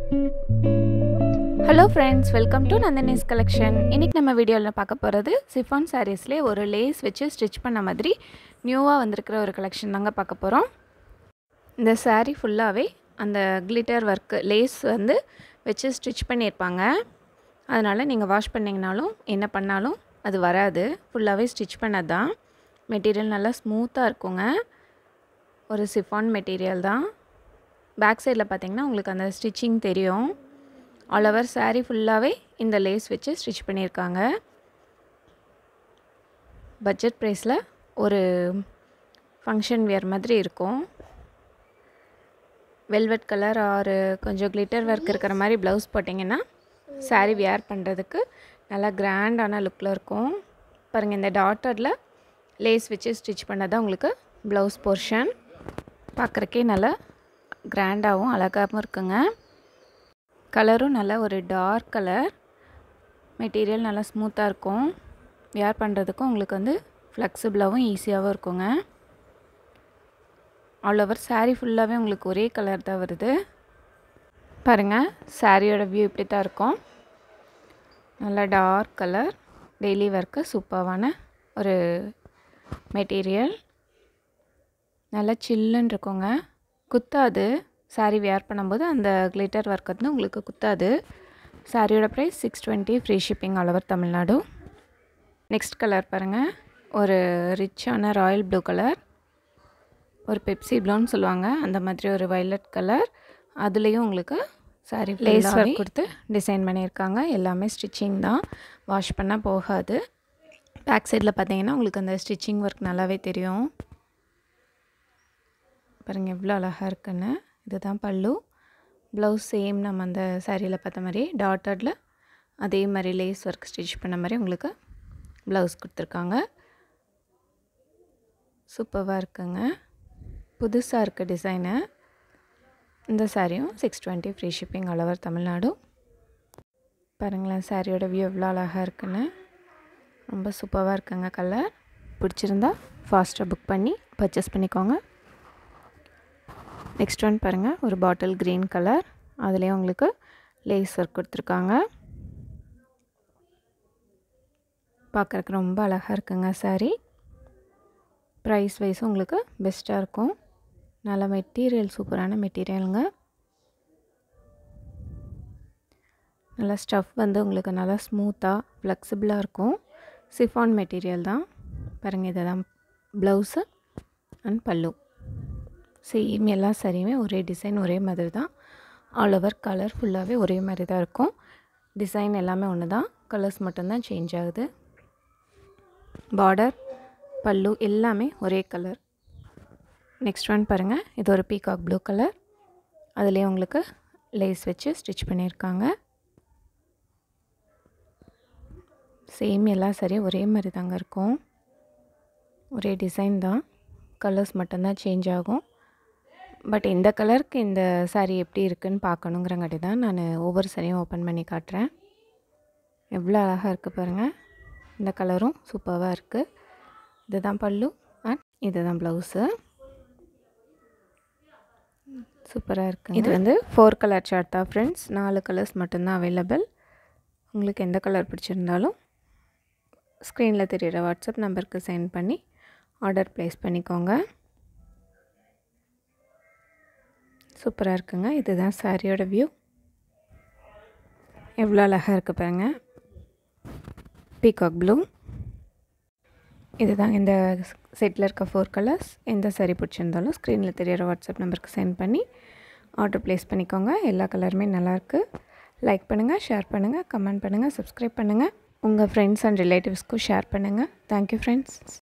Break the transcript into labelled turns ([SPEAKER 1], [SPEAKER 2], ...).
[SPEAKER 1] hello friends welcome to Nandini's collection இன்றைக்கி நம்ம வீடியோவில் பார்க்க போகிறது சிஃபான் சாரீஸ்லேயே ஒரு லேஸ் வச்சு ஸ்டிச் பண்ண மாதிரி நியூவாக வந்திருக்கிற ஒரு கலெக்ஷன் தாங்க பார்க்க போகிறோம் இந்த saree ஃபுல்லாகவே அந்த கிளிட்டர் ஒர்க்கு லேஸ் வந்து வச்சு ஸ்டிச் பண்ணியிருப்பாங்க அதனால் நீங்கள் வாஷ் பண்ணிங்கனாலும் என்ன பண்ணாலும் அது வராது ஃபுல்லாகவே ஸ்டிச் பண்ணது தான் மெட்டீரியல் நல்லா ஸ்மூத்தாக இருக்குங்க ஒரு சிஃபான் மெட்டீரியல் தான் பேக் சைடில் பார்த்தீங்கன்னா உங்களுக்கு அந்த ஸ்டிச்சிங் தெரியும் ஆல் ஓவர் saree ஃபுல்லாகவே இந்த லேஸ் வச்சு ஸ்டிச் பண்ணியிருக்காங்க பட்ஜெட் ப்ரைஸில் ஒரு ஃபங்க்ஷன் வியர் மாதிரி இருக்கும் வெல்வெட் கலர் ஆர் கொஞ்சம் கிளிட்டர் ஒர்க் இருக்கிற மாதிரி ப்ளவுஸ் போட்டிங்கன்னா saree வியர் பண்ணுறதுக்கு நல்லா கிராண்டான லுக்கில் இருக்கும் பாருங்கள் இந்த டாட்டரில் லேஸ் வச்சு ஸ்டிச் பண்ணதான் உங்களுக்கு ப்ளவுஸ் போர்ஷன் பார்க்குறக்கே நல்லா கிராண்டாகவும் அழகாகவும் இருக்குங்க கலரும் நல்ல ஒரு டார்க் கலர் மெட்டீரியல் நல்லா ஸ்மூத்தாக இருக்கும் வியர் பண்ணுறதுக்கும் உங்களுக்கு வந்து ஃப்ளெக்சிபிளாகவும் ஈஸியாகவும் இருக்குங்க ஆல் ஓவர் saree ஃபுல்லாகவே உங்களுக்கு ஒரே கலர் தான் வருது பாருங்கள் சாரியோட வியூ இப்படி தான் இருக்கும் நல்லா டார்க் கலர் டெய்லி ஒர்க்கு சூப்பரான ஒரு மெட்டீரியல் நல்லா சில்லுன்னு இருக்குங்க குத்தாது saree வியர் பண்ணும்போது அந்த கிளிட்டர் ஒர்க் வந்து உங்களுக்கு குத்தாது சாரியோட price six twenty free shipping all over Tamil Nadu next colour பாருங்கள் ஒரு ரிச்சான ராயல் ப்ளூ கலர் ஒரு பெப்சி ப்ளூன்னு சொல்லுவாங்க அந்த மாதிரி ஒரு வயலட் கலர் அதுலேயும் உங்களுக்கு சாரி லேஸ் ஒர்க் கொடுத்து டிசைன் பண்ணியிருக்காங்க எல்லாமே ஸ்டிச்சிங் தான் வாஷ் பண்ணால் போகாது பேக் சைடில் பார்த்தீங்கன்னா உங்களுக்கு அந்த ஸ்டிச்சிங் ஒர்க் நல்லாவே தெரியும் பாருங்கள் எவ்வளோ அழகாக இருக்குன்னு இதுதான் பல்லு ப்ளவுஸ் சேம் நம்ம அந்த சாரியில் பார்த்த மாதிரி டாட்டடில் அதே மாதிரி லேஸ் ஒர்க் ஸ்டிச் பண்ண மாதிரி உங்களுக்கு ப்ளவுஸ் கொடுத்துருக்காங்க சூப்பராக இருக்குங்க புதுசாக இருக்க டிசைனு இந்த சாரியும் six twenty free shipping all over Tamil Nadu பாருங்களேன் சாரியோட வியூ எவ்வளோ அழகாக இருக்குன்னு ரொம்ப சூப்பராக இருக்குங்க கலர் பிடிச்சிருந்தா ஃபாஸ்ட்டாக புக் பண்ணி பர்ச்சேஸ் பண்ணிக்கோங்க நெக்ஸ்ட் ஒன் பாருங்கள் ஒரு பாட்டில் க்ரீன் கலர் அதுலேயும் உங்களுக்கு லேஸ் ஒர்க் கொடுத்துருக்காங்க பார்க்குறக்கு ரொம்ப அழகாக இருக்குங்க சாரீ ப்ரைஸ் வைஸும் உங்களுக்கு பெஸ்ட்டாக இருக்கும் நல்ல மெட்டீரியல் சூப்பரான மெட்டீரியலுங்க நல்லா ஸ்டஃப் வந்து உங்களுக்கு நல்லா ஸ்மூத்தாக ஃப்ளெக்சிபிளாக இருக்கும் சிஃபான் மெட்டீரியல் தான் பாருங்கள் இதை தான் ப்ளவுஸு அண்ட் பல்லு சேம் எல்லா சாரியுமே ஒரே டிசைன் ஒரே மாதிரி தான் ஆல் ஓவர் கலர் ஃபுல்லாகவே ஒரே மாதிரி தான் இருக்கும் டிசைன் எல்லாமே ஒன்று தான் கலர்ஸ் மட்டும்தான் சேஞ்ச் ஆகுது பார்டர் பல்லு எல்லாமே ஒரே கலர் நெக்ஸ்ட் ஒன் பாருங்கள் இது ஒரு பீகாக் ப்ளூ கலர் அதுலேயே உங்களுக்கு லேஸ் வச்சு ஸ்டிச் பண்ணியிருக்காங்க சேம் எல்லா சரியும் ஒரே மாதிரி தாங்க இருக்கும் ஒரே டிசைன் தான் கலர்ஸ் மட்டும்தான் சேஞ்ச் ஆகும் பட் இந்த கலருக்கு இந்த சாரீ எப்படி இருக்குன்னு பார்க்கணுங்கிறங்காட்டி தான் நான் ஒவ்வொரு சாரியும் ஓப்பன் பண்ணி காட்டுறேன் எவ்வளோ அழகாக இருக்குது பாருங்கள் இந்த கலரும் சூப்பராக இருக்குது இதுதான் பல்லு அண்ட் இதுதான் ப்ளவுஸு சூப்பராக இருக்குது இது வந்து ஃபோர் கலர் சார்ட் தான் ஃப்ரெண்ட்ஸ் நாலு கலர்ஸ் மட்டும்தான் அவைலபிள் உங்களுக்கு எந்த கலர் பிடிச்சிருந்தாலும் ஸ்க்ரீனில் தெரிகிற வாட்ஸ்அப் நம்பருக்கு சென்ட் பண்ணி ஆர்டர் ப்ளேஸ் பண்ணிக்கோங்க சூப்பராக இருக்குங்க இதுதான் சாரியோட வியூ எவ்வளோ அழகாக இருக்குது பாருங்க பீகாக் ப்ளூ இதுதான் இந்த செட்டில் இருக்க ஃபோர் கலர்ஸ் எந்த சாரி பிடிச்சிருந்தாலும் ஸ்க்ரீனில் தெரியிற வாட்ஸ்அப் நம்பருக்கு சென்ட் பண்ணி ஆர்டர் ப்ளேஸ் பண்ணிக்கோங்க எல்லா கலருமே நல்லாயிருக்கு லைக் பண்ணுங்கள் ஷேர் பண்ணுங்கள் கமெண்ட் பண்ணுங்கள் சப்ஸ்கிரைப் பண்ணுங்கள் உங்கள் ஃப்ரெண்ட்ஸ் அண்ட் ரிலேட்டிவ்ஸ்க்கும் ஷேர் பண்ணுங்கள் தேங்க்யூ ஃப்ரெண்ட்ஸ்